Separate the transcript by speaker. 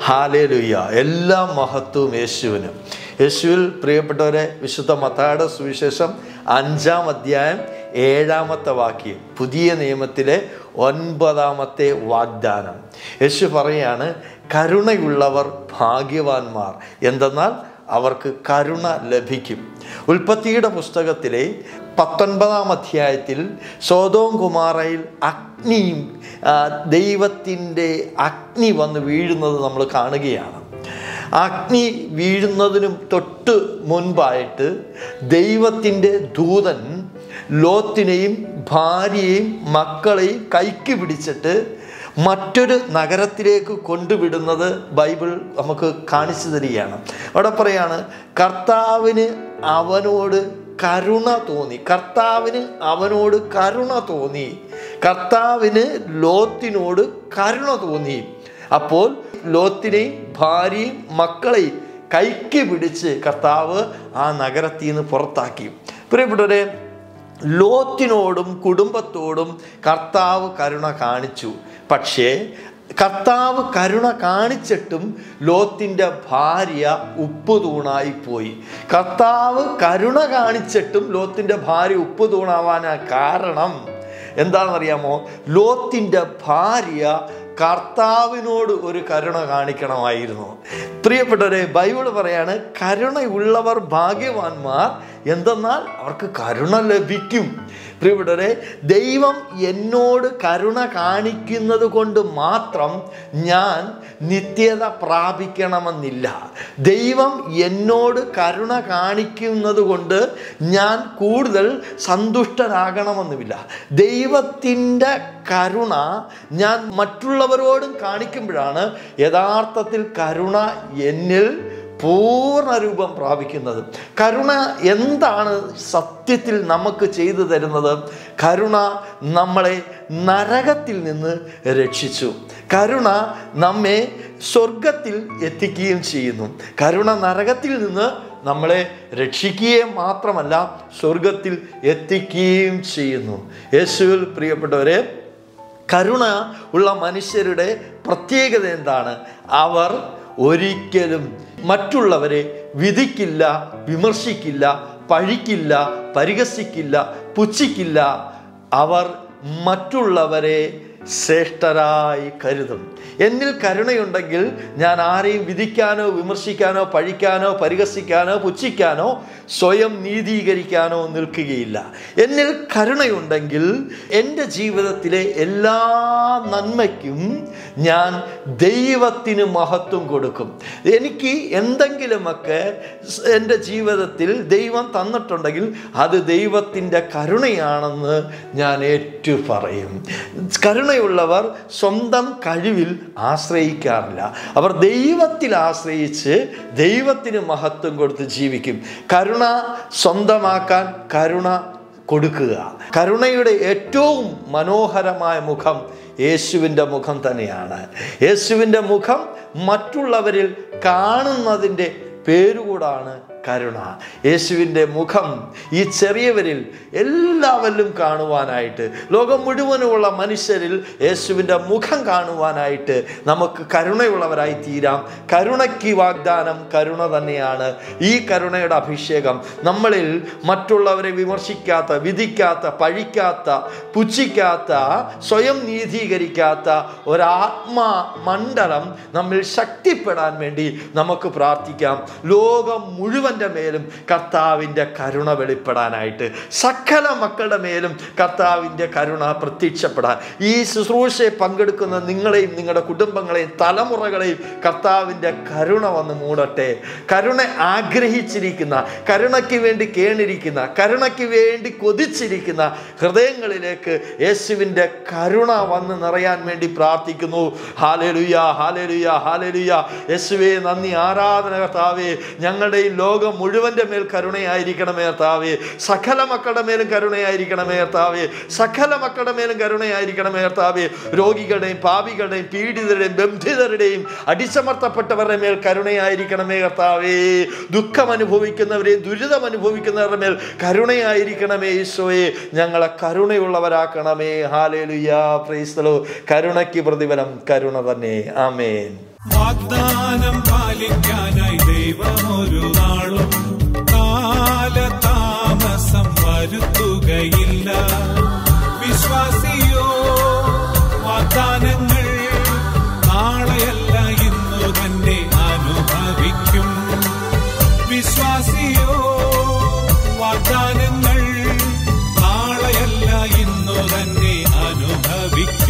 Speaker 1: hallelujah എല്ലാ മഹത്വവും യേശുവിന് യേശുവിൽ പ്രിയപ്പെട്ടവരെ വിശുദ്ധ മത്തായുടെ സുവിശേഷം അഞ്ചാം അധ്യായം ഏഴാമത്തെ വാക്യം പുതിയ നിയമത്തിലെ ഒൻപതാമത്തെ വാഗ്ദാനം യേശു പറയാണ് കരുണയുള്ളവർ ഭാഗ്യവാന്മാർ എന്തെന്നാൽ അവർക്ക് കരുണ ലഭിക്കും ഉൽപ്പത്തിയുടെ പുസ്തകത്തിലെ പത്തൊൻപതാം അധ്യായത്തിൽ സോതോം കുമാറയിൽ അഗ്നിയും ആ, ദൈവത്തിൻ്റെ അഗ്നി വന്ന് വീഴുന്നത് നമ്മൾ കാണുകയാണ് അഗ്നി വീഴുന്നതിനും തൊട്ട് മുൻപായിട്ട് ദൈവത്തിൻ്റെ ദൂതൻ ലോത്തിനെയും ഭാര്യയെയും മക്കളെയും കൈക്ക് പിടിച്ചിട്ട് മറ്റൊരു നഗരത്തിലേക്ക് കൊണ്ടുവിടുന്നത് ബൈബിൾ നമുക്ക് കാണിച്ചു തരികയാണ് അവിടെ പറയാണ് കർത്താവിന് അവനോട് കരുണ തോന്നി കർത്താവിന് അവനോട് കരുണ തോന്നി കർത്താവിന് ലോത്തിനോട് കരുണ തോന്നി അപ്പോൾ ലോത്തിനെയും ഭാര്യയും മക്കളെയും കൈക്ക് പിടിച്ച് കർത്താവ് ആ നഗരത്തിൽ നിന്ന് പുറത്താക്കി പ്രിയപ്പെട്ടവരെ ലോത്തിനോടും കുടുംബത്തോടും കർത്താവ് കരുണ കാണിച്ചു പക്ഷേ കർത്താവ് കരുണ കാണിച്ചിട്ടും ലോത്തിൻ്റെ ഭാര്യ ഉപ്പ് തൂണായി പോയി കർത്താവ് കരുണ കാണിച്ചിട്ടും ലോത്തിൻ്റെ ഭാര്യ ഉപ്പ് തൂണാവാനാ കാരണം എന്താണെന്നറിയാമോ ലോത്തിൻ്റെ ഭാര്യ കർത്താവിനോട് ഒരു കരുണ കാണിക്കണമായിരുന്നു പ്രിയപ്പെട്ടവരെ ബൈബിൾ പറയാണ് കരുണയുള്ളവർ ഭാഗ്യവാന്മാർ എന്തെന്നാൽ അവർക്ക് കരുണ ലഭിക്കും പ്രിയപ്പെട്ടവരെ ദൈവം എന്നോട് കരുണ കാണിക്കുന്നത് കൊണ്ട് മാത്രം ഞാൻ നിത്യത പ്രാപിക്കണമെന്നില്ല ദൈവം എന്നോട് കരുണ കാണിക്കുന്നത് കൊണ്ട് ഞാൻ കൂടുതൽ സന്തുഷ്ടനാകണമെന്നുമില്ല ദൈവത്തിൻ്റെ കരുണ ഞാൻ മറ്റുള്ളവരോടും കാണിക്കുമ്പോഴാണ് യഥാർത്ഥത്തിൽ കരുണ എന്നിൽ പൂർണ്ണ രൂപം പ്രാപിക്കുന്നത് കരുണ എന്താണ് സത്യത്തിൽ നമുക്ക് ചെയ്തു തരുന്നത് കരുണ നമ്മളെ നരകത്തിൽ നിന്ന് രക്ഷിച്ചു കരുണ നമ്മെ സ്വർഗത്തിൽ എത്തിക്കുകയും ചെയ്യുന്നു കരുണ നരകത്തിൽ നിന്ന് നമ്മളെ രക്ഷിക്കുകയും മാത്രമല്ല സ്വർഗത്തിൽ എത്തിക്കുകയും ചെയ്യുന്നു യേശുവിൽ പ്രിയപ്പെട്ടവരെ കരുണ ഉള്ള മനുഷ്യരുടെ പ്രത്യേകത എന്താണ് അവർ ഒരിക്കലും മറ്റുള്ളവരെ വിധിക്കില്ല വിമർശിക്കില്ല പഴിക്കില്ല പരിഹസിക്കില്ല പുച്ഛിക്കില്ല അവർ മറ്റുള്ളവരെ ശ്രേഷ്ഠരായി കരുതും എന്നിൽ കരുണയുണ്ടെങ്കിൽ ഞാൻ ആരെയും വിധിക്കാനോ വിമർശിക്കാനോ പഴിക്കാനോ പരിഹസിക്കാനോ പുച്ഛിക്കാനോ സ്വയം നീതീകരിക്കാനോ നിൽക്കുകയില്ല എന്നിൽ കരുണയുണ്ടെങ്കിൽ എൻ്റെ ജീവിതത്തിലെ എല്ലാ നന്മയ്ക്കും ഞാൻ ദൈവത്തിന് മഹത്വം കൊടുക്കും എനിക്ക് എന്തെങ്കിലുമൊക്കെ സ് എൻ്റെ ജീവിതത്തിൽ ദൈവം തന്നിട്ടുണ്ടെങ്കിൽ അത് ദൈവത്തിൻ്റെ കരുണയാണെന്ന് ഞാൻ ഏറ്റു പറയും കരുണയുള്ളവർ സ്വന്തം കഴിവിൽ ആശ്രയിക്കാറില്ല അവർ ദൈവത്തിൽ ആശ്രയിച്ച് ദൈവത്തിന് മഹത്വം കൊടുത്ത് ജീവിക്കും കരുണ സ്വന്തമാക്കാൻ കരുണ കൊടുക്കുക കരുണയുടെ ഏറ്റവും മനോഹരമായ മുഖം യേശുവിൻ്റെ മുഖം തന്നെയാണ് യേശുവിൻ്റെ മുഖം മറ്റുള്ളവരിൽ കാണുന്നതിൻ്റെ പേരുകൂടാണ് കരുണ യേശുവിൻ്റെ മുഖം ഈ ചെറിയവരിൽ എല്ലാവരിലും കാണുവാനായിട്ട് ലോകം മുഴുവനുമുള്ള മനുഷ്യരിൽ യേശുവിൻ്റെ മുഖം കാണുവാനായിട്ട് നമുക്ക് കരുണയുള്ളവരായി തീരാം കരുണയ്ക്ക് വാഗ്ദാനം കരുണ തന്നെയാണ് ഈ കരുണയുടെ അഭിഷേകം നമ്മളിൽ മറ്റുള്ളവരെ വിമർശിക്കാത്ത വിധിക്കാത്ത പഴിക്കാത്ത പുച്ഛിക്കാത്ത സ്വയം നീതീകരിക്കാത്ത ഒരാത്മാ മണ്ഡലം നമ്മിൽ ശക്തിപ്പെടാൻ വേണ്ടി നമുക്ക് പ്രാർത്ഥിക്കാം ലോകം മുഴുവൻ്റെ മേലും കർത്താവിൻ്റെ കരുണ വെളിപ്പെടാനായിട്ട് സകല മക്കളുടെ മേലും കർത്താവിൻ്റെ കരുണ പ്രത്യക്ഷപ്പെടാൻ ഈ ശുശ്രൂഷയെ പങ്കെടുക്കുന്ന നിങ്ങളെയും നിങ്ങളുടെ കുടുംബങ്ങളെയും തലമുറകളെയും കർത്താവിൻ്റെ കരുണ വന്ന് മൂടട്ടെ കരുണ ആഗ്രഹിച്ചിരിക്കുന്ന കരുണയ്ക്ക് വേണ്ടി കേണിരിക്കുന്ന കരുണയ്ക്ക് വേണ്ടി കൊതിച്ചിരിക്കുന്ന ഹൃദയങ്ങളിലേക്ക് യേശുവിൻ്റെ കരുണ വന്ന് നിറയാൻ വേണ്ടി പ്രാർത്ഥിക്കുന്നു ഹാലേലുയ ഹാലേലുയ ഹാലേലുയ യേശുവേ നന്ദി ആരാധന കർത്താവേ ഞങ്ങളുടെയും ലോകം മുഴുവൻ്റെ മേൽ കരുണയായിരിക്കണമേ കർത്താവേ സകല മക്കളുടെ മേലും കരുണയായിരിക്കണമേ കർത്താവേ സകല മക്കളുടെ മേലും കരുണയായിരിക്കണമേ കർത്താവേ രോഗികളുടെയും പാപികളുടെയും പീഡിതരുടെയും ബന്ധിതരുടെയും അടിച്ചമർത്തപ്പെട്ടവരുടെ മേൽ കരുണയായിരിക്കണമേ കർത്താവേ ദുഃഖം അനുഭവിക്കുന്നവരെയും ദുരിതം അനുഭവിക്കുന്നവരുടെ മേൽ കരുണയായിരിക്കണമേ ഈശോയെ ഞങ്ങളെ കരുണയുള്ളവരാക്കണമേ ഹാലേലുയാ പ്രൈസ്തലോ കരുണയ്ക്ക് പ്രതിഫലം കരുണ തന്നെ ആമേൻ
Speaker 2: വാഗ്ദാനം പാലിക്കാനായി ദൈവം ഒരു നാളും കാലതാമസം വരുത്തുകയില്ല വിശ്വാസിയോ വാഗ്ദാനങ്ങൾ നാളെയല്ല ഇന്നു തന്നെ അനുഭവിക്കും വിശ്വാസിയോ വാഗ്ദാനങ്ങൾ നാളെയല്ല ഇന്നു തന്നെ അനുഭവിക്കും